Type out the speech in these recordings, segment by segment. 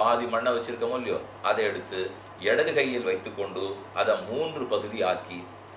பாதி மண்ணை வச்சிருக்கமோ இல்லையோ அதை எடுத்து இடது கையில் வைத்துக்கொண்டு அதை மூன்று பகுதி ஆக்கி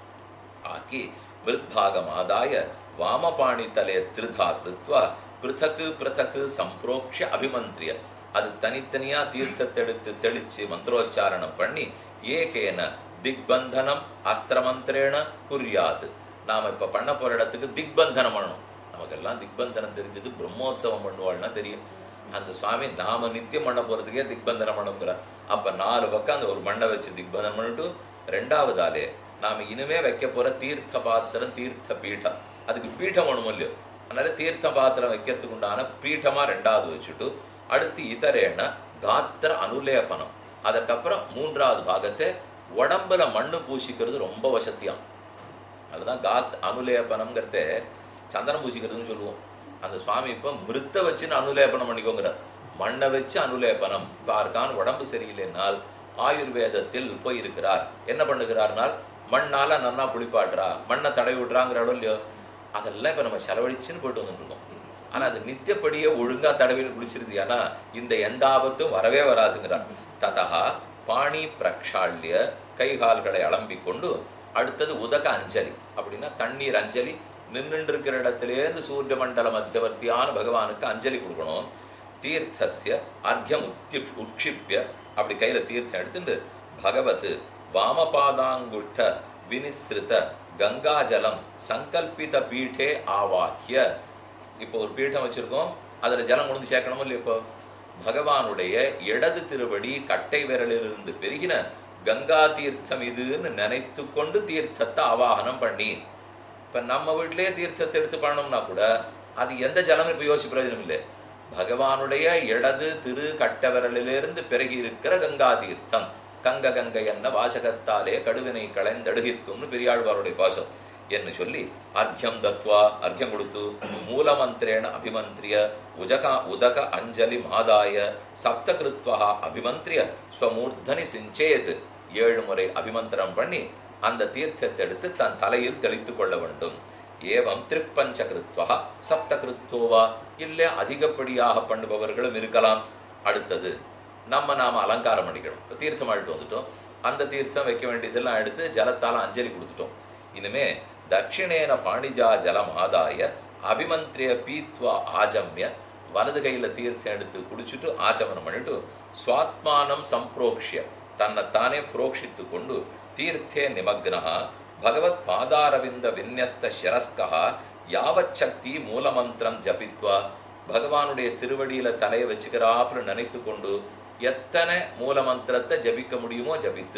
ஆக்கி மிருத்பாகம் ஆதாய வாமபாணி தலே திருதா கிருத்வா பிருத்தக்கு பிருத்தக்கு சம்பிரோக்ஷ அபிமந்திரிய அது தனித்தனியா தீர்த்தத்தை எடுத்து தெளிச்சு மந்திரோச்சாரணம் பண்ணி ஏகேன திக்பந்தனம் அஸ்திரமந்திரேன புரியாது நாம இப்ப பண்ண போற இடத்துக்கு திக்பந்தனம் பண்ணணும் நமக்கெல்லாம் திக்பந்தனம் தெரிஞ்சது பிரம்மோத்சவம் பண்ணுவாள்னா தெரியும் அந்த சுவாமி நாம நித்தியம் பண்ண போறதுக்கே திக்பந்தனம் பண்ணுங்கிறார் அப்ப நாலு பக்கம் அந்த ஒரு மண்ணை வச்சு திக்பந்தனம் பண்ணிட்டு ரெண்டாவது ஆளே நாம இனிமே வைக்க போற தீர்த்த பாத்திரம் தீர்த்த பீடம் அதுக்கு பீடம் ஒண்ணும் இல்லையோ அதனால தீர்த்த பாத்திரம் வைக்கிறதுக்கு உண்டான பீഠமா ரெண்டாவது வச்சுட்டு அடுத்து இதரேன காத்திர அனுலேபனம் அதுக்கப்புறம் மூன்றாவது பாகத்தை உடம்புல மண்ணு பூசிக்கிறது ரொம்ப வசத்தியாம் அதுதான் காத் அனுலேபனம்ங்கிறத சந்தனம் பூசிக்கிறதுன்னு சொல்லுவோம் அந்த சுவாமி இப்போ மிருத்த வச்சுன்னு அனுலேபனம் பண்ணிக்கோங்கிறார் மண்ணை வச்சு அனுலேபனம் இப்போ யாருக்கான உடம்பு சரியில்லைனால் ஆயுர்வேதத்தில் போய் இருக்கிறார் என்ன பண்ணுகிறார்னால் மண்ணால நன்னா குளிப்பாட்டுறா மண்ணை தடவி விட்றாங்கிற இடம் இல்லையோ அதெல்லாம் இப்போ நம்ம செலவழிச்சுன்னு போயிட்டு வந்துட்டு இருக்கோம் ஆனா அது நித்தியப்படியே ஒழுங்கா தடவின்னு குளிச்சிருது ஏன்னா இந்த எந்த ஆபத்தும் வரவே வராதுங்கிறார் ததா பாணி பிரக்ஷால்ய கை கால்களை அலம்பிக் கொண்டு அடுத்தது உதக அஞ்சலி அப்படின்னா தண்ணீர் அஞ்சலி நின்றுட்டு இருக்கிற இடத்திலேருந்து சூரிய மண்டல மத்தியவர்த்தியான பகவானுக்கு அஞ்சலி கொடுக்கணும் தீர்த்தஸ்ய அர்க்கியம் உத்தி உட்சிப்பிய அப்படி கையில தீர்த்தம் எடுத்துட்டு பகவத் வாமபாதாங்குஷ்ட வினிஸ்ருத கங்காஜலம் சங்கல்பித பீഠே ஆவாக்கிய இப்போ ஒரு பீடம் வச்சிருக்கோம் அதுல ஜலம் கொண்டு வந்து சேர்க்கணுமோ இல்லையா இப்போ பகவானுடைய இடது திருவடி கட்டை விரலிலிருந்து பெருகின கங்கா தீர்த்தம் இதுன்னு நினைத்து கொண்டு தீர்த்தத்தை ஆவாகனம் பண்ணி இப்ப நம்ம வீட்டிலேயே தீர்த்தத்தை எடுத்து பண்ணோம்னா கூட அது எந்த ஜலம் இப்ப யோசிச்சு பிரயோஜனம் இல்லை பகவானுடைய இடது திரு கட்ட விரலிலிருந்து பிறகி இருக்கிற கங்கா தீர்த்தம் கங்க கங்கை என்ன வாசகத்தாலே கடுவினை களைந்தடுகிற்கும்னு பெரியாழ்வாருடைய பாசம் என்று சொல்லி அர்க்கியம் தத்வா அர்க்கியம் கொடுத்து மூலமந்திரேண அபிமந்திரிய உஜகா உதக அஞ்சலி மாதாய சப்தகிருத்வா அபிமந்திரிய ஸ்வமூர்தனி சிஞ்சேத் ஏழு முறை அபிமந்திரம் பண்ணி அந்த தீர்த்தத்தை எடுத்து தன் தலையில் தெளித்து கொள்ள வேண்டும் ஏவம் திரிப்பஞ்ச கிருத்வா சப்த கிருத்தோவா இல்லை அதிகப்படியாக பண்ணுபவர்களும் இருக்கலாம் அடுத்தது நம்ம நாம அலங்காரம் பண்ணிக்கணும் இப்போ தீர்த்தம் ஆடிட்டு வந்துட்டோம் அந்த தீர்த்தம் வைக்க வேண்டியதெல்லாம் எடுத்து ஜலத்தால அஞ்சலி கொடுத்துட்டோம் இனிமே தட்சிணேன பாணிஜா ஜலம் ஆதாய அபிமந்திரிய பீத்வா ஆஜம்ய வலது கையில தீர்த்தம் எடுத்து குடிச்சிட்டு ஆச்சமனம் பண்ணிட்டு சுவாத்மானம் சம்பிரோக்ஷிய தன்னைத்தானே புரோக்ஷித்து கொண்டு தீர்த்தே நிமக்னஹா பகவத் பாதாரவிந்த விநியஸ்த சிரஸ்கா யாவத் சக்தி மூலமந்திரம் ஜபித்வா பகவானுடைய திருவடியில தலையை வச்சுக்கிறாப்புல நினைத்து கொண்டு எத்தனை மூலமந்திரத்தை ஜபிக்க முடியுமோ ஜபித்து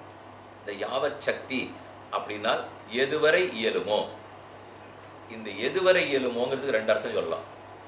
இந்த யாவத் சக்தி அப்படின்னா எதுவரை இயலுமோ இந்த எதுவரை இயலுமோங்கிறதுக்கு ரெண்டு அர்த்தம் சொல்லலாம்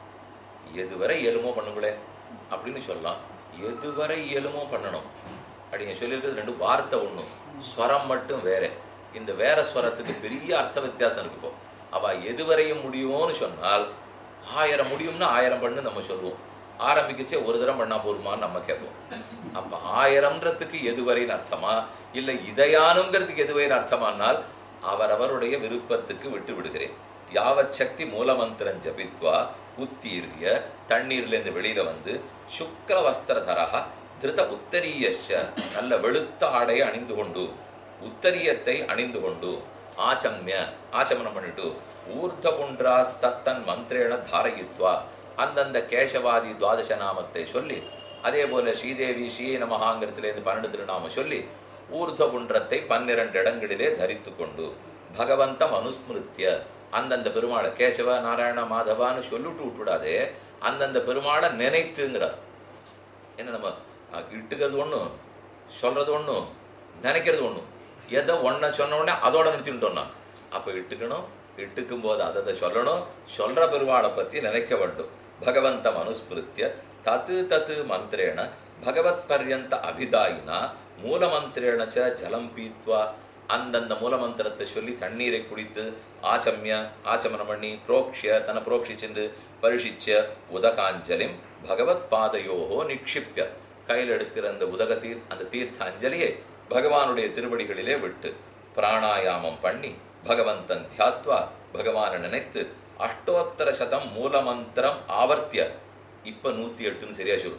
எதுவரை இயலுமோ பண்ணுங்களே அப்படின்னு சொல்லலாம் எதுவரை இயலுமோ பண்ணணும் அப்படிங்க சொல்லியிருக்கிறது ரெண்டு வார்த்தை ஒண்ணு ஸ்வரம் மட்டும் வேற இந்த வேற ஸ்வரத்துக்கு பெரிய அர்த்த வித்தியாசம் இருக்கு இப்போ அவ எதுவரையும் முடியுமோன்னு சொன்னால் ஆயிரம் முடியும்னா ஆயிரம் பண்ணு நம்ம சொல்லுவோம் ஆரம்பிக்கச்சே ஒரு தரம் பண்ணா போதுமான்னு நம்ம கேட்போம் அப்ப ஆயிரம்ன்றதுக்கு எதுவரைன்னு அர்த்தமா இல்லை இதையானுங்கிறதுக்கு எதுவரைன்னு அர்த்தமானால் அவரவருடைய விருப்பத்துக்கு விட்டு விடுகிறேன் யாவத் சக்தி மூலமந்திரம் ஜபித்வா உத்தீர்ய தண்ணீர்ல இருந்து வெளியில வந்து சுக்ல வஸ்திரதரக திருத உத்தரியஷ நல்ல வெளுத்த ஆடையை அணிந்து கொண்டு உத்தரியத்தை அணிந்து கொண்டு ஆச்சம்ய ஆச்சமனம் பண்ணிட்டு ஊர்த புன்றாஸ் தத்தன் மந்திரேன தாரயித்வா அந்தந்த கேசவாதி துவாதச நாமத்தை சொல்லி அதே போல ஸ்ரீதேவி ஸ்ரீ நமகாங்கிறதுலேருந்து பன்னெண்டு திருநாமம் சொல்லி ஊர்த புன்றத்தை பன்னிரண்டு இடங்களிலே தரித்து கொண்டு பகவந்தம் அனுஸ்மிருத்திய அந்தந்த பெருமாளை கேசவ நாராயண மாதவான்னு சொல்லிட்டு விட்டுடாதே அந்தந்த பெருமாளை நினைத்துங்கிறார் என்ன நம்ம அஹ், இட்டுக்கிறது ஒண்ணு சொல்றது ஒண்ணு நினைக்கிறது ஒண்ணு எதோ ஒன்றை சொன்ன உடனே அதோட நிறுத்திட்டோம்னா அப்போ இட்டுக்கணும் இட்டுக்கும் போது அதை அதை சொல்லணும் சொல்ற பெருமாளை பத்தி நினைக்க வேண்டும் பகவந்தம் அனுஸ்மிருத்திய தத்து தத்து மந்திரேண பகவத் பர்யந்த அபிதாயினா மூலமந்திரேண ச ஜலம் பீத்வா அந்தந்த மூலமந்திரத்தை சொல்லி தண்ணீரை குடித்து ஆச்சம்ய ஆச்சமனம் பண்ணி புரோக்ஷிய தன்னை புரோக்ஷிச்சென்று பரிஷிச்ச உதகாஞ்சலிம் பகவத் பாதையோகோ நிக்ஷிப்ய கையில் எடுத்துக்கிற அந்த உதக தீர் அந்த தீர்த்த அஞ்சலியை பகவானுடைய திருவடிகளிலே விட்டு பிராணாயாமம் பண்ணி பகவந்தன் தியாத்வா பகவானை நினைத்து அஷ்டோத்தர சதம் மூலமந்திரம் ஆவர்த்திய இப்ப நூத்தி எட்டுன்னு சரியா சொல்லிட்டான்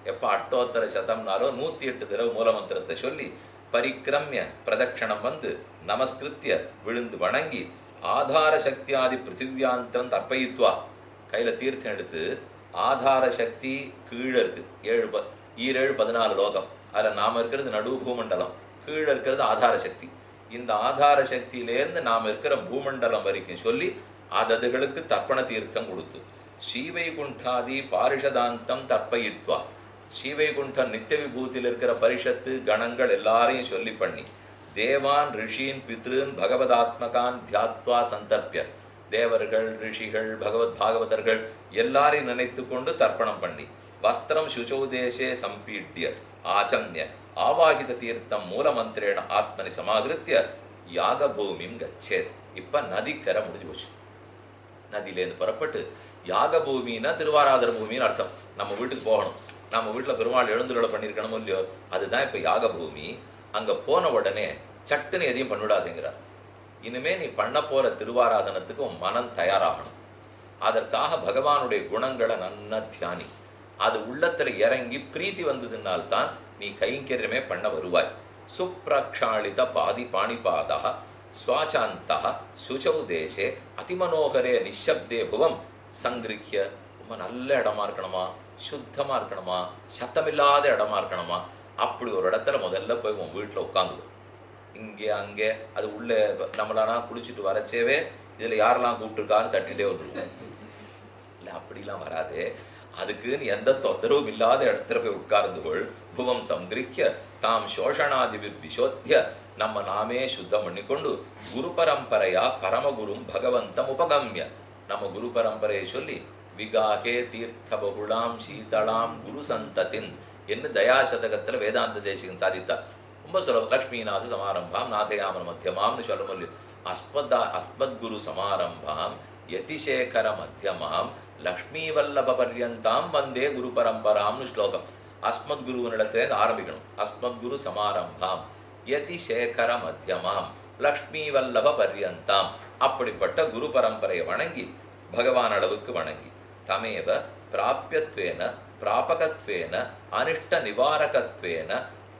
எப்ப அஷ்டோத்தர சதம்னாலோ நூத்தி எட்டு தடவை மூலமந்திரத்தை சொல்லி பரிக்கிரமிய பிரதட்சணம் வந்து நமஸ்கிருத்திய விழுந்து வணங்கி ஆதார சக்தியாதி பிருத்திவியாந்திரம் தர்ப்பயித்வா கையில தீர்த்தம் எடுத்து ஆதார சக்தி கீழே இருக்கு ஏழு ப ஈரேழு பதினாலு லோகம் அதில் நாம இருக்கிறது நடு பூமண்டலம் கீழே இருக்கிறது ஆதார சக்தி இந்த ஆதார சக்தியிலேருந்து நாம் இருக்கிற பூமண்டலம் வரைக்கும் சொல்லி அததுகளுக்கு தர்ப்பண தீர்த்தம் கொடுத்து ஸ்ரீவைகுண்டாதி பாரிஷதாந்தம் தர்ப்பயித்வா ஸ்ரீவைகுண்டம் நித்திய விபூதியில் இருக்கிற பரிஷத்து கணங்கள் எல்லாரையும் சொல்லி பண்ணி தேவான் ரிஷீன் பித்ருன் பகவதாத்மகான் தியாத்வா சந்தர்ப்பிய தேவர்கள் ரிஷிகள் பகவத் பாகவதர்கள் எல்லாரையும் நினைத்து கொண்டு தர்ப்பணம் பண்ணி வஸ்திரம் சுச்சோதேசே சம்பீட்ய ஆச்சம்ய ஆவாகித தீர்த்தம் மூலமந்திரேண ஆத்மனி சமாகிருத்திய யாகபூமிம் கச்சேத் இப்ப நதிக்கரை முடிஞ்சு போச்சு நதியிலேருந்து புறப்பட்டு யாக பூமின்னா திருவாராதர பூமின்னு அர்த்தம் நம்ம வீட்டுக்கு போகணும் நம்ம வீட்டில் பெருமாள் எழுந்துருளை பண்ணியிருக்கணுமோ இல்லையோ அதுதான் இப்போ யாக பூமி அங்கே போன உடனே சட்டுன்னு எதையும் பண்ணிவிடாதேங்கிறார் இனிமே நீ பண்ண போற திருவாராதனத்துக்கு உன் மனம் தயாராகணும் அதற்காக பகவானுடைய குணங்களை நன்னா தியானி அது உள்ளத்துல இறங்கி பிரீத்தி வந்ததுனால்தான் நீ கைங்கரியமே பண்ண வருவாய் சுப்ரக்ஷாளித பாதி பாணிபாதா ஸ்வாசாந்தா சுச்சௌ தேசே அதிமனோகரே நிஷப்தே புவம் சங்கிருஹ்ய ரொம்ப நல்ல இடமா இருக்கணுமா சுத்தமா இருக்கணுமா சத்தமில்லாத இடமா இருக்கணுமா அப்படி ஒரு இடத்துல முதல்ல போய் உன் வீட்டில் உட்காந்துக்கும் இங்கே அங்கே அது உள்ள நம்மளானா குளிச்சுட்டு வரச்சேவே இதில் யாரெல்லாம் கூப்பிட்டுருக்கான்னு தட்டிகிட்டே வந்துடுவோம் இல்லை அப்படிலாம் வராது அதுக்குன்னு எந்த தொந்தரவும் இல்லாத இடத்துல போய் உட்கார்ந்து கொள் புவம் சங்கிரிக்க தாம் சோஷணாதி விசோத்திய நம்ம நாமே சுத்தம் பண்ணிக்கொண்டு குரு பரம்பரையா பரமகுரும் பகவந்தம் உபகம்ய நம்ம குரு பரம்பரையை சொல்லி விகாகே தீர்த்த பகுளாம் சீதளாம் குரு சந்ததின் என்று தயாசதகத்தில் வேதாந்த தேசிகன் சாதித்தார் ரொம்ப சுலபம் லக்ஷ்மிநாத சமாரம்பாம் நாதயாமன மத்தியமாம்னு சொல்ல முடியும் அஸ்மதா அஸ்மத் குரு சமாரம்பாம் யதிசேகர மத்தியமாம் லக்ஷ்மி வல்லப பர்யந்தாம் வந்தே குரு பரம்பராம்னு ஸ்லோகம் அஸ்மத் குருவனிடத்திலேருந்து ஆரம்பிக்கணும் அஸ்மத் குரு சமாரம்பாம் யதிசேகர மத்தியமாம் லக்ஷ்மி வல்லப பர்யந்தாம் அப்படிப்பட்ட குரு பரம்பரையை வணங்கி பகவான் அளவுக்கு வணங்கி தமேவ பிராபியத்வேன பிராபகத்வேன அனிஷ்ட நிவாரகத்வேன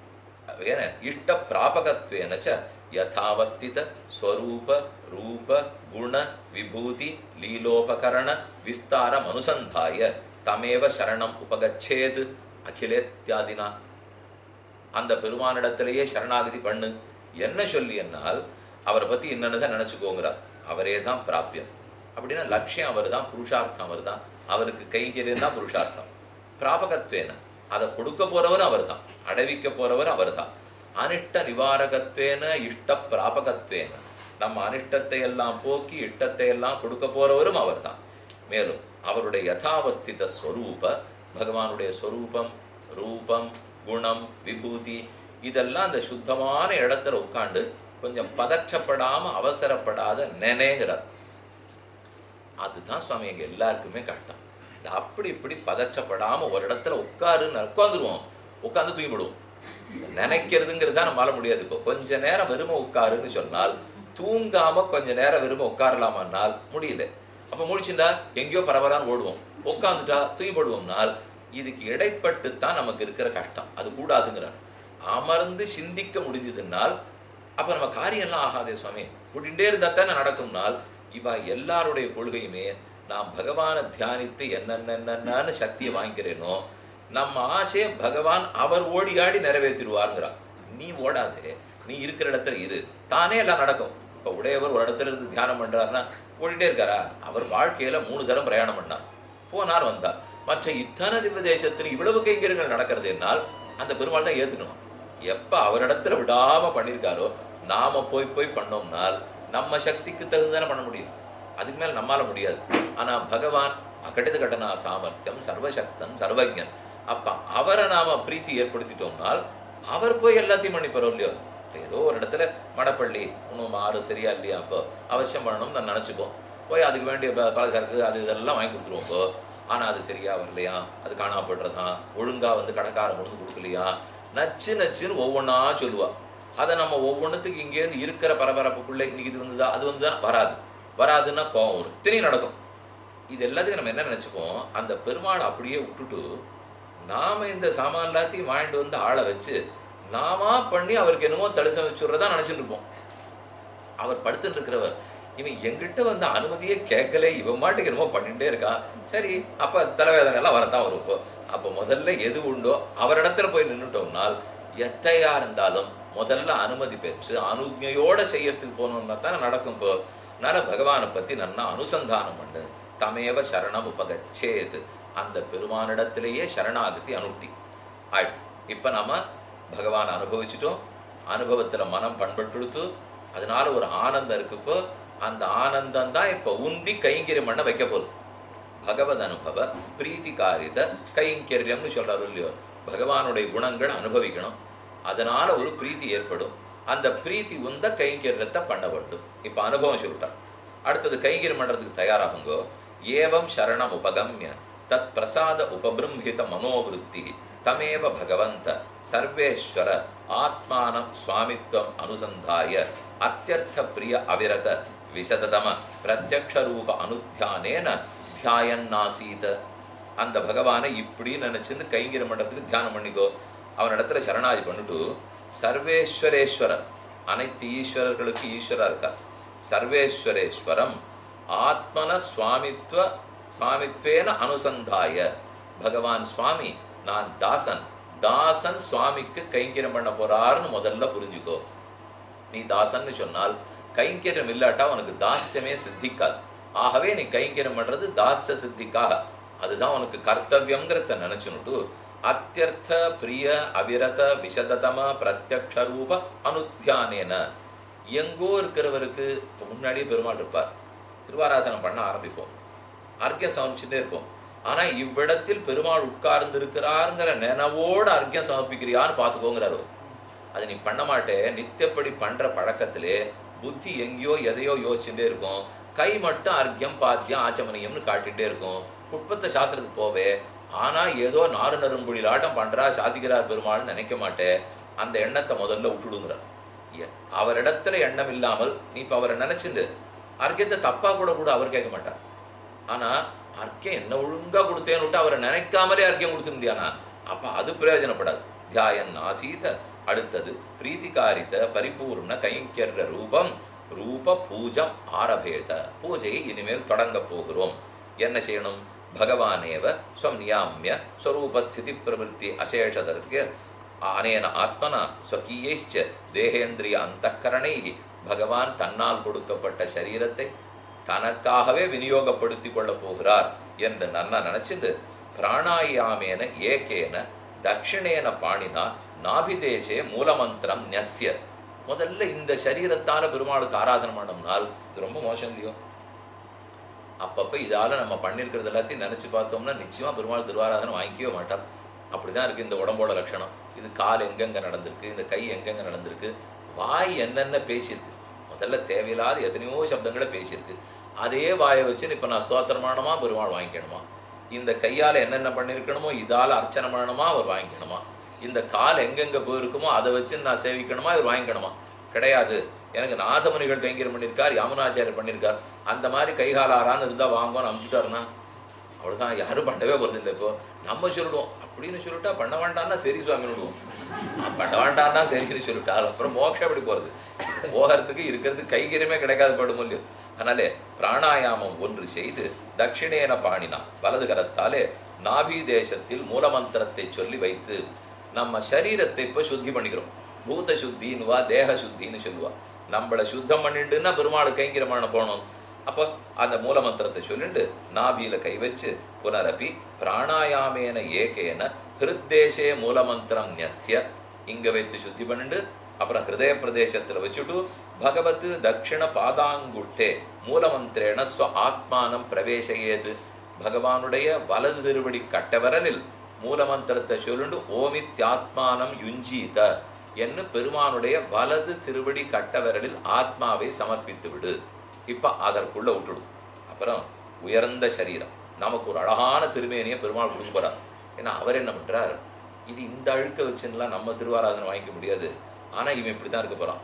ಏನ ಇಷ್ಟ ಪ್ರಾಪಕತ್ವೇನ ಚ ಯಥಾವಸ್ಥಿತ ಸ್ವರೂಪ ರೂಪ ಗುಣ ವಿಭೂತಿ ಲೀಲೋಪಕರಣ ವಿಸ್ತಾರ ಮನುಸಂಧಾಯ ತಮೇವ ಶರಣಂ ಉಪಗಚ್ಚೇತ್ அகிலேத்யாதினா அந்த பெருமானிடத்திலேயே சரணாகதி பண்ணு என்ன சொல்லி என்னால் அவரை பத்தி என்னன்னு தான் நினைச்சுக்கோங்கிறார் அவரே தான் பிராப்பியம் அப்படின்னா லட்சியம் அவர் தான் புருஷார்த்தம் அவர் தான் அவருக்கு கைங்கரியம் தான் புருஷார்த்தம் பிராபகத்வேன அதை கொடுக்க போறவர் அவர் தான் அடைவிக்க போறவர் அவர் தான் அனிஷ்ட நிவாரகத்வேன இஷ்ட பிராபகத்வேன நம்ம அனிஷ்டத்தை எல்லாம் போக்கி இஷ்டத்தை எல்லாம் கொடுக்க போறவரும் அவர் தான் மேலும் அவருடைய யதாவஸ்தித ஸ்வரூப பகவானுடைய ஸ்வரூபம் ரூபம் குணம் விபூதி இதெல்லாம் அந்த சுத்தமான இடத்துல உட்காந்து கொஞ்சம் பதற்றப்படாம அவசரப்படாத நினைங்கிறார் அதுதான் சுவாமி எங்க எல்லாருக்குமே கஷ்டம் இந்த அப்படி இப்படி பதற்றப்படாம ஒரு இடத்துல உட்காருன்னு உட்காந்துருவோம் உட்காந்து தூங்கிவிடுவோம் நினைக்கிறதுங்கிறது தான் நம்மளால முடியாது இப்போ கொஞ்ச நேரம் வெறும உட்காருன்னு சொன்னால் தூங்காம கொஞ்ச நேரம் வெறும உட்காரலாமான்னால் முடியல அப்ப முடிச்சுட்டா எங்கேயோ பரவலான்னு ஓடுவோம் உட்காந்துட்டா தூங்கி போடுவோம்னால் இதுக்கு இடைப்பட்டு தான் நமக்கு இருக்கிற கஷ்டம் அது கூடாதுங்கிறார் அமர்ந்து சிந்திக்க முடிஞ்சதுனால் அப்ப நம்ம காரியம்லாம் ஆகாதே சுவாமி கூட்டிகிட்டே இருந்தா தானே நடக்கும்னால் இவ எல்லாருடைய கொள்கையுமே நான் பகவானை தியானித்து என்னென்னன்னு சக்தியை வாங்கிக்கிறேனோ நம்ம ஆசையை பகவான் அவர் ஓடி ஆடி நிறைவேற்றிடுவாருங்கிறார் நீ ஓடாதே நீ இருக்கிற இடத்துல இது தானே எல்லாம் நடக்கும் இப்போ உடையவர் ஒரு இடத்துல இருந்து தியானம் பண்றாருன்னா ஓடிட்டே இருக்காரா அவர் வாழ்க்கையில மூணு தரம் பிரயாணம் பண்ணார் போனார் வந்தார் மற்ற இத்தனை திவ்ய தேசத்தில் இவ்வளவு கைங்கரியங்கள் நடக்கிறது என்னால் அந்த பெருமாள் தான் ஏத்துக்கணும் எப்ப அவரிடத்துல விடாம பண்ணியிருக்காரோ நாம போய் போய் பண்ணோம்னால் நம்ம சக்திக்கு தகுந்தானே பண்ண முடியும் அதுக்கு மேல நம்மால முடியாது ஆனா பகவான் அகட்டித கடனா சாமர்த்தியம் சர்வசக்தன் சர்வஜன் அப்ப அவரை நாம பிரீத்தி ஏற்படுத்திட்டோம்னால் அவர் போய் எல்லாத்தையும் பண்ணிப்பாரோ இல்லையோ இப்ப ஏதோ ஒரு இடத்துல மடப்பள்ளி இன்னும் மாறு சரியா இல்லையா அப்போ அவசியம் பண்ணணும்னு நான் நினச்சிப்போம் போய் அதுக்கு வேண்டிய ப- பலசரக்கு அது இதெல்லாம் வாங்கி கொடுத்துருவோம் இப்போ ஆனால் அது சரியா வரலையா அது காணாம போய்டுறதா ஒழுங்கா வந்து கடைக்காரன் கொண்டு வந்து கொடுக்கலையா நச்சு நச்சுன்னு ஒவ்வொன்றா சொல்லுவா அதை நம்ம ஒவ்வொன்றுத்துக்கு இங்கேருந்து இருக்கிற பரபரப்புக்குள்ளே இன்னைக்கு இது வந்துதா அது வந்துதான் வராது வராதுன்னா கோவம் வரும் திடீர்னு நடக்கும் இது எல்லாத்துக்கும் நம்ம என்ன நினச்சிப்போம் அந்த பெருமாளை அப்படியே விட்டுட்டு நாம இந்த சாமான் எல்லாத்தையும் வாங்கிட்டு வந்து ஆளை வச்சு நாமா பண்ணி அவருக்கு என்னமோ தடுசம் வச்சுடுறதா நினைச்சிட்டு இருப்போம் அவர் படுத்துட்டு இருக்கிறவர் இவன் எங்கிட்ட வந்து அனுமதியே கேட்கல இவன் மாட்டுக்கு என்னமோ பண்ணிட்டே இருக்கான் சரி அப்ப தலைவேதனை எல்லாம் வரத்தான் வரும் இப்போ அப்போ முதல்ல எது உண்டோ அவரிடத்துல போய் நின்றுட்டோம்னால் எத்தையா இருந்தாலும் முதல்ல அனுமதி பெற்று அனுஜையோட செய்யறதுக்கு போனோம்னா தானே நடக்கும் இப்போ அதனால பகவானை பத்தி நன்னா அனுசந்தானம் பண்ணு தமேவ சரணம் உபகச்சேது அந்த பெருமானிடத்திலேயே சரணாகதி அனுஷ்டி ஆயிடுச்சு இப்போ நம்ம பகவான் அனுபவிச்சிட்டோம் அனுபவத்துல மனம் பண்பட்டுடுத்து அதனால ஒரு ஆனந்தம் இருக்கு இப்போ அந்த ஆனந்தம் தான் இப்போ உந்தி கைங்கரியம் பண்ண வைக்க போகுது பகவத் அனுபவ பிரீத்திகாரித கைங்கரியம்னு சொல்றாரு இல்லையோ பகவானுடைய குணங்கள் அனுபவிக்கணும் அதனால ஒரு பிரீத்தி ஏற்படும் அந்த பிரீத்தி உந்த கைங்கரியத்தை பண்ண வேண்டும் இப்போ அனுபவம் சொல்லிட்டார் அடுத்தது கைங்கரியம் பண்றதுக்கு தயாராகுங்கோ ஏவம் சரணம் உபகம்ய தத் பிரசாத உபபிரம்ஹித மனோவிருத்தி தமேவ பகவந்த சர்வேஸ்வர ஆத்மானம் சுவாமித்வம் அனுசந்தாய அத்தியர்த்த பிரிய அவிரத விசததம பிரத்யக்ஷ ரூப அனுத்தியானேன தியாயன்னாசீத அந்த பகவானை இப்படி நினைச்சுன்னு கைங்கரியம் பண்றதுக்கு தியானம் பண்ணிக்கோ அவனிடத்துல சரணாதி பண்ணிட்டு சர்வேஸ்வரேஸ்வர அனைத்து ஈஸ்வரர்களுக்கு ஈஸ்வரா இருக்கார் சர்வேஸ்வரேஸ்வரம் ஆத்மன சுவாமித்வ சுவாமித்வேன அனுசந்தாய பகவான் சுவாமி நான் தாசன் தாசன் சுவாமிக்கு கைங்கரியம் பண்ண போறாருன்னு முதல்ல புரிஞ்சுக்கோ நீ தாசன்னு சொன்னால் கைங்கரியம் இல்லாட்டா உனக்கு தாஸ்யமே சித்திக்காது ஆகவே நீ கைங்கரியம் பண்றது தாஸ்ய சித்திக்காக அதுதான் உனக்கு கர்த்தவியம்ங்கிறத நினைச்சுனுட்டு அத்தியர்த்த பிரிய அவிரத விசததம பிரத்யக்ஷ ரூப அனுத்தியானேன எங்கோ இருக்கிறவருக்கு இப்போ முன்னாடியே பெருமாள் இருப்பார் திருவாராதனம் பண்ண ஆரம்பிப்போம் அர்க்கியம் சமர்ப்பிச்சுட்டே இருப்போம் ஆனா இவ்விடத்தில் பெருமாள் உட்கார்ந்து இருக்கிறாருங்கிற நினைவோட அர்க்கியம் சமர்ப்பிக்கிறியான்னு பார்த்துக்கோங்கிறாரு அது நீ பண்ண மாட்டே நித்தியப்படி பண்ற பழக்கத்திலே புத்தி எங்கேயோ எதையோ யோசிச்சுட்டே இருக்கும் கை மட்டும் அர்க்கியம் பாத்தியம் ஆச்சமனியம்னு காட்டிகிட்டே இருக்கும் புட்பத்த சாத்திரத்துக்கு போவே ஆனா ஏதோ நாறு நரும்புடியில் ஆட்டம் பண்றா சாதிக்கிறார் பெருமாள்னு நினைக்க மாட்டேன் அந்த எண்ணத்தை முதல்ல விட்டுடுங்கிறார் ஏ- அவரிடத்துல எண்ணம் இல்லாமல் நீ இப்ப அவரை நினைச்சிருந்து அர்க்கியத்தை தப்பா கூட கூட அவர் கேட்க மாட்டார் ஆனா அர்க்கியம் என்ன ஒழுங்கா கொடுத்தேன்னு விட்டு அவரை நினைக்காமலே அர்க்கியம் கொடுத்துருந்தியானா அப்ப அது பிரயோஜனப்படாது தியாயன் ஆசீத அடுத்தது பிரீத்திகாரித பரிபூர்ண கைங்கர்ய ரூபம் ரூப பூஜம் ஆரபேத பூஜையை இனிமேல் தொடங்க போகிறோம் என்ன செய்யணும் பகவானேவ ஸ்வம் நியாமிய ஸ்வரூபஸ்திதி பிரவருத்தி அசேஷதரஸ்ய அனேன ஆத்மனா ஸ்வகீயைச்ச தேகேந்திரிய அந்தக்கரணை பகவான் தன்னால் கொடுக்கப்பட்ட சரீரத்தை தனக்காகவே விநியோகப்படுத்தி கொள்ளப் போகிறார் என்று நன்னா நினைச்சிட்டு பிராணாயாமேன ஏகேன தட்சிணேன பாணினா நாபிதேசே மூலமந்திரம் நெஸ்ய முதல்ல இந்த சரீரத்தால பெருமாளுக்கு ஆராதனை பண்ணோம்னால் இது ரொம்ப மோசம் இல்லையோ அப்பப்போ இதால நம்ம பண்ணியிருக்கிறது எல்லாத்தையும் நினைச்சு பார்த்தோம்னா நிச்சயமா பெருமாள் திருவாராதனை வாங்கிக்கவே மாட்டார் அப்படிதான் இருக்கு இந்த உடம்போட லட்சணம் இது கால் எங்கெங்க நடந்திருக்கு இந்த கை எங்கெங்க நடந்திருக்கு வாய் என்னென்ன பேசியிருக்கு முதல்ல தேவையில்லாத எத்தனையோ சப்தங்களை பேசியிருக்கு அதே வாயை வச்சு இப்போ நான் ஸ்தோத்திரமானமா பெருமாள் வாங்கிக்கணுமா இந்த கையால் என்னென்ன பண்ணியிருக்கணுமோ இதால் அர்ச்சனை பண்ணணுமா அவர் வாங்கிக்கணுமா இந்த கால் எங்கெங்க போயிருக்குமோ அதை வச்சு நான் சேவிக்கணுமா இவர் வாங்கிக்கணுமா கிடையாது எனக்கு நாதமுனிகள் கைங்கரியம் பண்ணியிருக்கார் யாமுனாச்சாரியர் பண்ணியிருக்கார் அந்த மாதிரி கைகாலாரான்னு இருந்தால் வாங்கன்னு அமுச்சுட்டாருன்னா அவ்வளோதான் யாரும் பண்ணவே போகிறது இல்லை இப்போ நம்ம சொல்லிடுவோம் அப்படின்னு சொல்லிட்டா பண்ண வேண்டாம்னா சரி சுவாமி விடுவோம் பண்ண வேண்டாம்னா சரின்னு சொல்லிட்டா அப்புறம் மோட்சம் எப்படி போகிறது போகிறதுக்கு இருக்கிறதுக்கு கைகரியமே கிடைக்காது படும் இல்லையோ அதனாலே பிராணாயாமம் ஒன்று செய்து தட்சிணேன பாணினா வலது கரத்தாலே நாபி தேசத்தில் மூலமந்திரத்தை சொல்லி வைத்து நம்ம சரீரத்தை இப்போ சுத்தி பண்ணிக்கிறோம் பூத சுத்தின்னுவா தேக சுத்தின்னு சொல்லுவா நம்மளை சுத்தம் பண்ணிட்டுன்னா பெருமாள் கைங்கிரமான போகணும் அப்போ அந்த மூலமந்திரத்தை சொல்லிட்டு நாபியில கை வச்சு புனரப்பி பிராணாயாமேன ஏகேன ஹிருத்தேசே மூலமந்திரம் நெஸ்ய இங்க வைத்து சுத்தி பண்ணிட்டு அப்புறம் ஹிருதய பிரதேசத்துல வச்சுட்டு பகவத் தட்சிண பாதாங்குட்டே மூலமந்திரேன ஸ்வ ஆத்மானம் பிரவேசையேது பகவானுடைய வலது திருவடி கட்டவரலில் மூலமந்திரத்தை சொல்லிட்டு ஓமித்யாத்மானம் யுஞ்சீத என்று பெருமானுடைய வலது திருவடி கட்டவரலில் ஆத்மாவை சமர்ப்பித்து விடு இப்ப அதற்குள்ள விட்டுடும் அப்புறம் உயர்ந்த சரீரம் நமக்கு ஒரு அழகான திருமேனியை பெருமாள் கொடுக்க போறார் ஏன்னா அவர் என்ன பண்றார் இது இந்த அழுக்க வச்சுலாம் நம்ம திருவாராதனை வாங்கிக்க முடியாது ஆனா இவன் இப்படித்தான் இருக்க போறான்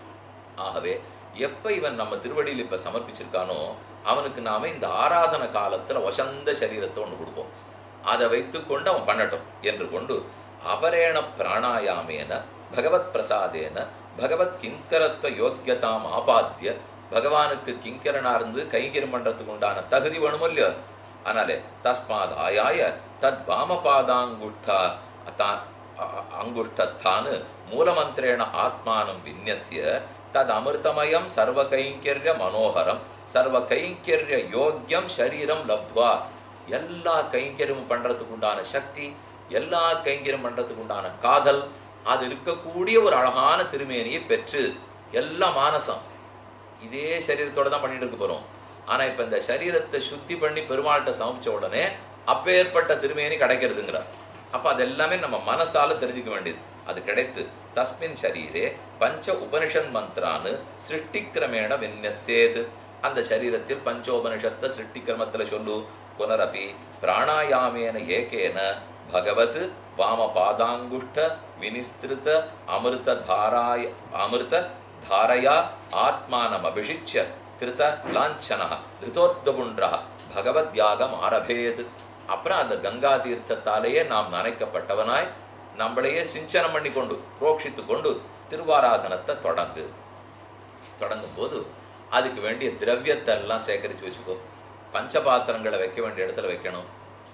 ஆகவே எப்ப இவன் நம்ம திருவடியில் இப்ப சமர்ப்பிச்சிருக்கானோ அவனுக்கு நாம இந்த ஆராதன காலத்துல வசந்த சரீரத்தை ஒண்ணு கொடுப்போம் அதை வைத்துக்கொண்டு அவன் பண்ணட்டும் என்று கொண்டு அபரேண பிராணாயாமேன பகவத் பிரசாதேன பகவத் கிங்கரத்துவ யோக்கியதாம் ஆபாத்திய பகவானுக்கு கிங்கரனா இருந்து கைங்கரம் பண்றதுக்கு உண்டான தகுதி வேணுமோ இல்லையோ அதனாலே தஸ்மாத் ஆயாய தத் வாமபாதாங்குஷ்டா தான் அங்குஷ்டஸ்தானு மூலமந்திரேண ஆத்மானம் விநியசிய தத் அமிர்தமயம் சர்வ கைங்கரிய மனோகரம் சர்வ கைங்கரிய யோக்கியம் சரீரம் லப்த்வா எல்லா கைங்கரியமும் பண்றதுக்கு உண்டான சக்தி எல்லா கைங்கரியம் பண்றதுக்கு உண்டான காதல் அது இருக்கக்கூடிய ஒரு அழகான திருமேனியை பெற்று எல்லாம் மானசம் இதே சரீரத்தோட தான் பண்ணிட்டு இருக்க போறோம் ஆனா இப்ப இந்த சரீரத்தை சுத்தி பண்ணி பெருமாள்கிட்ட சமைச்ச உடனே அப்பேற்பட்ட திருமேனி கிடைக்கிறதுங்கிறார் அப்ப அது எல்லாமே நம்ம மனசால தெரிஞ்சுக்க வேண்டியது அது கிடைத்து தஸ்மின் சரீரே பஞ்ச உபனிஷன் மந்திரான்னு சிருஷ்டிக்கிரமேண விநியசேது அந்த சரீரத்தில் பஞ்சோபனிஷத்தை சிருஷ்டிக்கிரமத்துல சொல்லு புனரபி பிராணாயாமேன ஏகேன பகவத் வாம பாதாங்குஷ்ட வினிஸ்திருத அமிர்த தாராய அமிர்த தாரயா ஆத்மானம் அபிஷிச்சிய கிருத லாஞ்சன திருதோர்த்தபுன்றா பகவத் யாகம் ஆரபேத் அப்புறம் அந்த கங்கா தீர்த்தத்தாலேயே நாம் நனைக்கப்பட்டவனாய் நம்மளையே சிஞ்சனம் பண்ணி கொண்டு புரோக்ஷித்து கொண்டு திருவாராதனத்தை தொடங்கு தொடங்கும் போது அதுக்கு வேண்டிய திரவியத்தை எல்லாம் சேகரித்து வச்சுக்கோ பஞ்சபாத்திரங்களை வைக்க வேண்டிய இடத்துல வைக்கணும்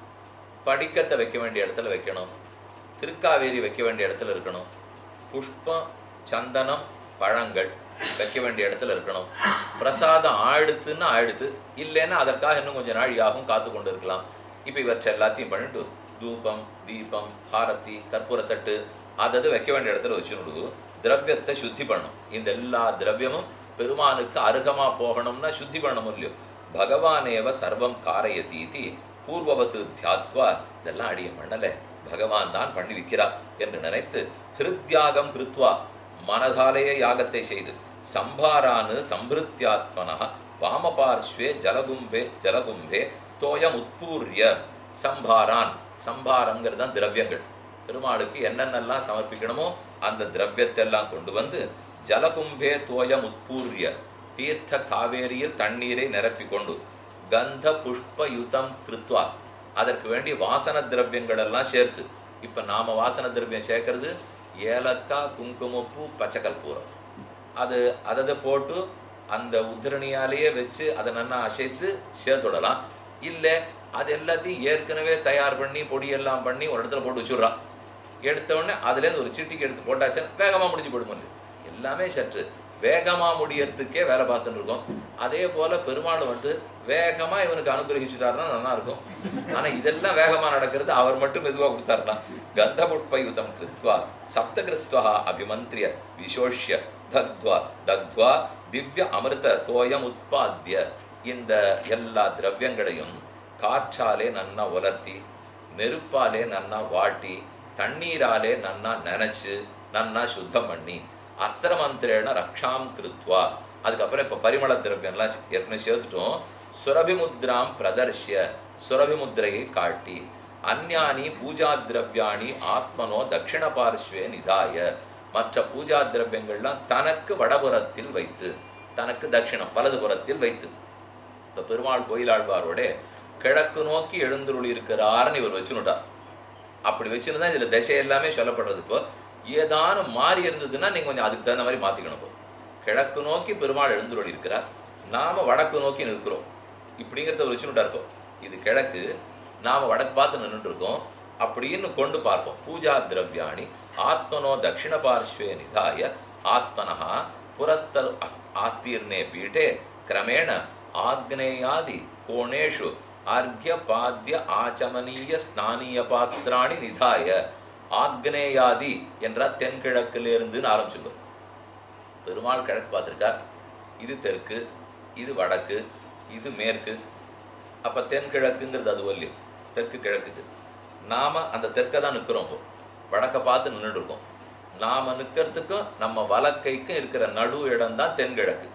படிக்கத்தை வைக்க வேண்டிய இடத்துல வைக்கணும் திருக்காவேரி வைக்க வேண்டிய இடத்துல இருக்கணும் புஷ்பம் சந்தனம் பழங்கள் வைக்க வேண்டிய இடத்துல இருக்கணும் பிரசாதம் ஆயிடுத்துன்னு ஆயிடுத்து இல்லைன்னா அதற்காக இன்னும் கொஞ்சம் நாள் ஆகும் காத்து கொண்டு இருக்கலாம் இப்போ இவற்றை எல்லாத்தையும் பண்ணிட்டு தூபம் தீபம் ஹாரத்தி கற்பூரத்தட்டு அதது வைக்க வேண்டிய இடத்துல வச்சுட்டு திரவியத்தை சுத்தி பண்ணணும் இந்த எல்லா திரவியமும் பெருமானுக்கு அருகமா போகணும்னா சுத்தி பண்ணணும் இல்லையோ பகவானேவ சர்வம் காரயதி இது பூர்வவத்து தியாத்வா இதெல்லாம் அடிய பண்ணல பகவான் தான் பண்ணி வைக்கிறார் என்று நினைத்து ஹிருத்யாகம் கிருத்வா மனதாலேயே யாகத்தை செய்து சம்பாரானு சம்பிருத்தியாத்மனா வாமபார்ஸ்வே ஜலகும்பே ஜலகும்பே தோயம் உட்பூர்ய சம்பாரான் சம்பாரங்கிறது தான் திரவியங்கள் பெருமாளுக்கு என்னென்னலாம் சமர்ப்பிக்கணுமோ அந்த திரவியத்தை எல்லாம் கொண்டு வந்து ஜலகும்பே தோயம் உட்பூர்ய தீர்த்த காவேரியில் தண்ணீரை நிரப்பிக் கொண்டு கந்த புஷ்பயுதம் கிருத்வா அதற்கு வேண்டிய வாசன திரவியங்கள் எல்லாம் சேர்த்து இப்ப நாம வாசன திரவியம் சேர்க்கறது ஏலக்காய் குங்குமப்பூ பச்சை கற்பூரம் அது அதை போட்டு அந்த உதிரணியாலேயே வச்சு அதை நல்லா அசைத்து சேர்த்துடலாம் இல்லை அது எல்லாத்தையும் ஏற்கனவே தயார் பண்ணி பொடியெல்லாம் பண்ணி ஒரு இடத்துல போட்டு வச்சுடுறான் எடுத்த உடனே அதுலேருந்து ஒரு சீட்டிக்கு எடுத்து போட்டாச்சுன்னா வேகமாக முடிஞ்சு போடுமோ எல்லாமே சற்று வேகமாக முடியறதுக்கே வேலை பார்த்துட்டு இருக்கோம் அதே போல பெருமாள் வந்து வேகமாக இவனுக்கு அனுகிரகிச்சுட்டாருன்னா நல்லா இருக்கும் ஆனால் இதெல்லாம் வேகமாக நடக்கிறது அவர் மட்டும் மெதுவாக கொடுத்தாருனா கந்த புஷ்பயுதம் கிருத்வா சப்த கிருத்வா அபிமந்திரிய விசோஷ்ய தத்வா தத்வா திவ்ய அமிர்த தோயம் உற்பத்திய இந்த எல்லா திரவியங்களையும் காற்றாலே நன்னா உலர்த்தி நெருப்பாலே நன்னா வாட்டி தண்ணீராலே நன்னா நனைச்சு நன்னா சுத்தம் பண்ணி அஸ்திரமந்திரேன ரக்ஷாம் கிருத்வா அதுக்கப்புறம் இப்போ பரிமள திரவியம்லாம் ஏற்கனவே சேர்த்துட்டோம் சுரபிமுத்ராம் பிரதர்ஷ்ய சுரபிமுத்திரையை காட்டி அந்யானி பூஜா திரவியாணி ஆத்மனோ தட்சிண பார்ஸ்வே நிதாய மற்ற பூஜா திரவியங்கள்லாம் தனக்கு வடபுறத்தில் வைத்து தனக்கு தட்சிணம் வலதுபுறத்தில் வைத்து இப்போ பெருமாள் கோயிலாழ்வாரோட கிழக்கு நோக்கி எழுந்துருளி இருக்கிறாருன்னு இவர் வச்சுனுட்டார் அப்படி வச்சுருந்தா இதில் திசை எல்லாமே சொல்லப்படுறது இப்போ ஏதானும் மாறி இருந்ததுன்னா நீங்கள் கொஞ்சம் அதுக்கு தகுந்த மாதிரி மாற்றிக்கணும் இப்போ கிழக்கு நோக்கி பெருமாள் எழுந்துருளி இருக்கிறார் நாம வடக்கு நோக்கி நிற்கிறோம் இப்படிங்கிறத ஒரு வச்சுனுட்டா இருக்கோம் இது கிழக்கு நாம வடக்கு பார்த்து நின்றுட்டு இருக்கோம் அப்படின்னு கொண்டு பார்ப்போம் பூஜா திரவியாணி ஆத்மனோ தட்சிண பார்ஸ்வே நிதாய ஆத்மனஹா புரஸ்தர் ஆஸ்தீர்ணே பீட்டே கிரமேண ஆக்னேயாதி கோணேஷு அர்க்ய பாத்திய ஆச்சமனீய ஸ்நானிய பாத்திராணி நிதாய ஆக்னேயாதி என்ற தென்கிழக்கிலிருந்துன்னு ஆரம்பிச்சுங்க பெருமாள் கிழக்கு பார்த்துருக்கார் இது தெற்கு இது வடக்கு இது மேற்கு அப்போ தென்கிழக்குங்கிறது அது வல்லியம் தெற்கு கிழக்குக்கு நாம அந்த தெற்கை தான் நிற்கிறோம் இப்போ வடக்கை பார்த்து நின்றுட்டு இருக்கோம் நாம நிற்கிறதுக்கும் நம்ம வலக்கைக்கும் இருக்கிற நடு இடம் தான் தென்கிழக்கு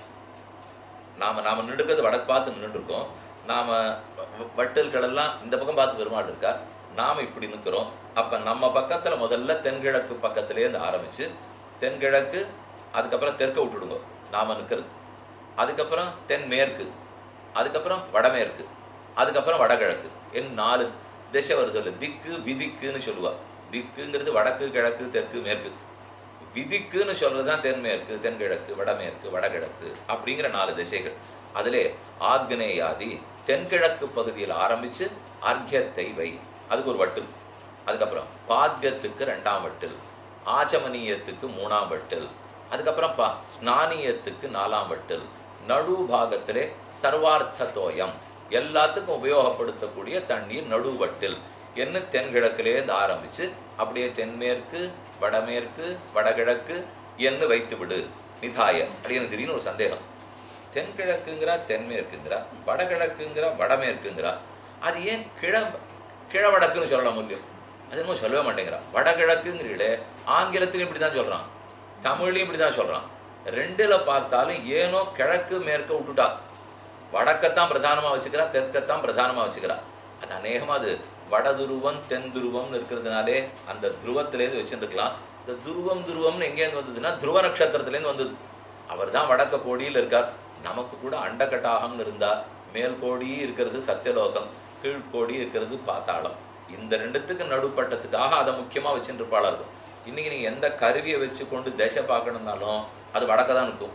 நாம நாம நின்றுக்கிறது வடக்கு பார்த்து நின்றுட்டு இருக்கோம் நாம வட்டல்கள் எல்லாம் இந்த பக்கம் பார்த்து பெருமாள் இருக்கார் நாம இப்படி நிற்கிறோம் அப்ப நம்ம பக்கத்துல முதல்ல தென்கிழக்கு பக்கத்திலேருந்து ஆரம்பிச்சு தென்கிழக்கு அதுக்கப்புறம் தெற்க விட்டுடுங்க நாம நிற்கிறது அதுக்கப்புறம் தென்மேற்கு அதுக்கப்புறம் வடமேற்கு அதுக்கப்புறம் வடகிழக்கு என் நாலு திசை வருது இல்லை திக்கு விதிக்குன்னு சொல்லுவா திக்குங்கிறது வடக்கு கிழக்கு தெற்கு மேற்கு விதிக்குன்னு சொல்றது தான் தென்மேற்கு தென்கிழக்கு வடமேற்கு வடகிழக்கு அப்படிங்கிற நாலு திசைகள் அதிலே ஆக்னேயாதி தென்கிழக்கு பகுதியில் ஆரம்பிச்சு அர்க்கியத்தை வை அதுக்கு ஒரு வட்டில் அதுக்கப்புறம் பாத்தியத்துக்கு ரெண்டாம் வட்டில் ஆச்சமனியத்துக்கு மூணாம் வட்டில் அதுக்கப்புறம் பா ஸ்நானியத்துக்கு நாலாம் வட்டில் நடு பாகத்திலே சர்வார்த்த தோயம் எல்லாத்துக்கும் உபயோகப்படுத்தக்கூடிய தண்ணீர் நடுவட்டில் என்ன தென்கிழக்கிலேருந்து ஆரம்பிச்சு அப்படியே தென்மேற்கு வடமேற்கு வடகிழக்கு என்று வைத்து விடு நிதாய அப்படின்னு திடீர்னு ஒரு சந்தேகம் தென்கிழக்குங்கிறா தென்மேற்குங்கிறா வடகிழக்குங்கிறா வடமேற்குங்கிறா அது ஏன் கிழ கிழவடக்குன்னு சொல்ல முடியும் அது என்னமோ சொல்லவே மாட்டேங்கிறா வடகிழக்குங்கிறீங்களே ஆங்கிலத்திலையும் இப்படி தான் சொல்கிறான் தமிழ்லையும் இப்படி தான் சொல்கிறான் ரெண்டில் பார்த்தாலும் ஏனோ கிழக்கு மேற்க விட்டுட்டா வடக்கத்தான் பிரதானமாக வச்சுக்கிறா தெற்கத்தான் பிரதானமாக வச்சுக்கிறா அது அநேகமாக அது வட துருவம் தென் துருவம்னு இருக்கிறதுனாலே அந்த துருவத்திலேருந்து வச்சுருக்கலாம் இந்த துருவம் துருவம்னு எங்கேருந்து வந்ததுன்னா துருவ நட்சத்திரத்துலேருந்து வந்தது அவர் தான் வடக்க கோடியில் இருக்கார் நமக்கு கூட அண்டகட்டாகம்னு இருந்தா மேல் கோடி இருக்கிறது சத்தியலோகம் கீழ்கோடி இருக்கிறது பாத்தாளம் இந்த ரெண்டுத்துக்கு நடுப்பட்டத்துக்காக அதை முக்கியமாக வச்சுருப்பாளா இருக்கும் இன்னைக்கு நீங்கள் எந்த கருவியை வச்சு கொண்டு திசை பார்க்கணும்னாலும் அது வடக்க தான் இருக்கும்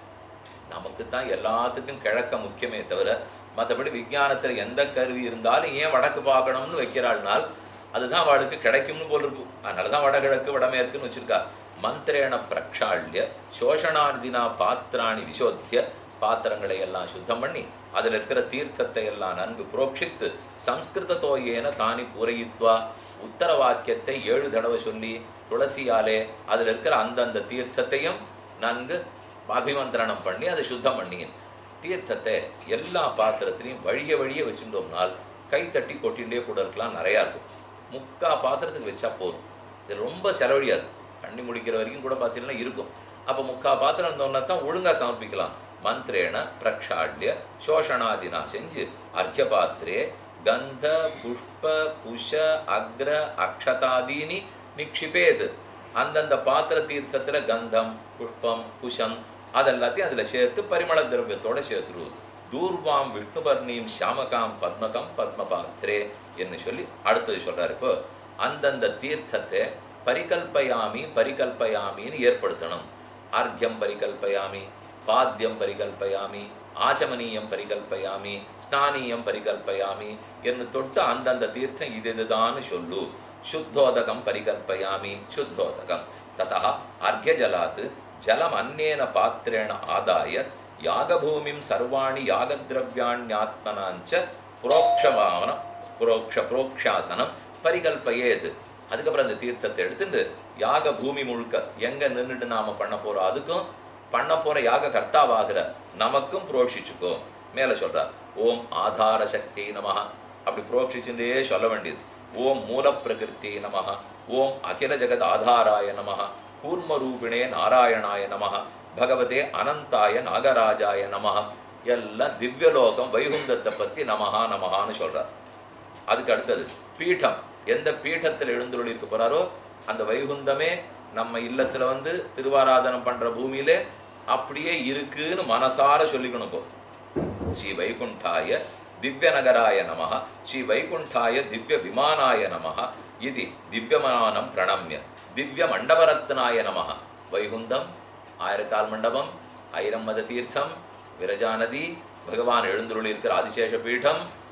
நமக்கு தான் எல்லாத்துக்கும் கிழக்க முக்கியமே தவிர மற்றபடி விஞ்ஞானத்தில் எந்த கருவி இருந்தாலும் ஏன் வடக்கு பார்க்கணும்னு வைக்கிறாள்னால் அதுதான் அவளுக்கு கிடைக்கும்னு போல் இருக்கும் அதனால தான் வடகிழக்கு வடமேற்குன்னு வச்சிருக்கா மந்திரேண பிரக்ஷாள்ய சோஷணார்தினா பாத்திராணி விசோத்திய பாத்திரங்களை எல்லாம் சுத்தம் பண்ணி அதில் இருக்கிற தீர்த்தத்தை எல்லாம் நன்கு புரோக்ஷித்து சம்ஸ்கிருத தோயேன தானி பூரயித்வா உத்தர வாக்கியத்தை ஏழு தடவை சொல்லி துளசியாலே அதில் இருக்கிற அந்தந்த தீர்த்தத்தையும் நன்கு அபிமந்திரணம் பண்ணி அதை சுத்தம் பண்ணி தீர்த்தத்தை எல்லா பாத்திரத்திலையும் வழிய வழிய வச்சுட்டோம்னால் கை தட்டி கொட்டிகிட்டே கூட இருக்கலாம் நிறையா இருக்கும் முக்கா பாத்திரத்துக்கு வச்சா போதும் இது ரொம்ப செலவழியாது பண்ணி முடிக்கிற வரைக்கும் கூட பார்த்தீங்கன்னா இருக்கும் அப்போ முக்கா பாத்திரம் இருந்தோம்னா தான் ஒழுங்காக சமர்ப்பிக்கலாம் மந்திரேண பிரக்ஷாட்ய சோஷணாதினா செஞ்சு அர்க்கிய பாத்திரே கந்த புஷ்ப குஷ அக்ர அக்ஷதாதீனி நிக்ஷிபேத் அந்தந்த பாத்திர தீர்த்தத்தில் கந்தம் புஷ்பம் குஷம் அதெல்லாத்தையும் அதில் சேர்த்து பரிமள திரவியத்தோட சேர்த்துரு தூர்வாம் விஷ்ணுபர்ணீம் ஷாமகாம் பத்மகம் பத்ம பாத்திரே என்று சொல்லி அடுத்தது சொல்றாரு இப்போ அந்தந்த தீர்த்தத்தை பரிகல்பயாமி பரிகல்பயாமின்னு ஏற்படுத்தணும் ஆர்க்கியம் பரிகல்பயாமி பாத்தியம் பரிகல்பயாமி ஆச்சமனீயம் பரிகல்பயாமி ஸ்நானீயம் பரிகல்பயாமி என்று தொட்டு அந்தந்த தீர்த்தம் இது இதுதான்னு சொல்லு சுத்தோதகம் பரிகல்பயாமி சுத்தோதகம் ததா அர்க்யஜலாத் ஜலம் அந்நேன பாத்திரேண ஆதாய யாகபூமிம் சர்வாணி யாகத்ரவியாண்யாத்மனாஞ்ச புரோக்ஷவான புரோக்ஷ புரோக்ஷாசனம் பரிகல்பயேது அதுக்கப்புறம் அந்த தீர்த்தத்தை எடுத்துட்டு யாக பூமி முழுக்க எங்க நின்றுட்டு நாம பண்ண போறோம் அதுக்கும் பண்ண போற யாக கர்த்தாவாகிற நமக்கும் புரோஷிச்சுக்கோ மேல சொல்றார் ஓம் ஆதார சக்தி நமஹ அப்படி புரோக்ஷிச்சுட்டே சொல்ல வேண்டியது ஓம் மூல பிரகிருதி நமஹ ஓம் அகில ஜெகத் ஆதாராய நமஹ கூர்மரூபிணே நாராயணாய நமஹ பகவதே அனந்தாய நாகராஜாய நமஹ எல்லாம் திவ்யலோகம் வைகுந்தத்தை பத்தி நமஹா நமஹான்னு சொல்றார் அதுக்கு அடுத்தது பீடம் எந்த பீഠத்தில் எழுந்துருளி இருக்க போறாரோ அந்த வைகுந்தமே நம்ம இல்லத்துல வந்து திருவாராதனம் பண்ற பூமியிலே அப்படியே இருக்குன்னு மனசார சொல்லிக்கணும் இப்போ ஸ்ரீ வைகுண்டாய திவ்ய நகராய நமஹ ஸ்ரீ வைகுண்டாய திவ்ய விமானாய நமஹ இது திவ்யமானம் பிரணம்ய திவ்ய மண்டபரத்னாய நமஹ வைகுந்தம் ஆயிரக்கால் மண்டபம் ஐரம் மத தீர்த்தம் விரஜா நதி பகவான் எழுந்துருளி இருக்கிற ஆதிசேஷ பீடம்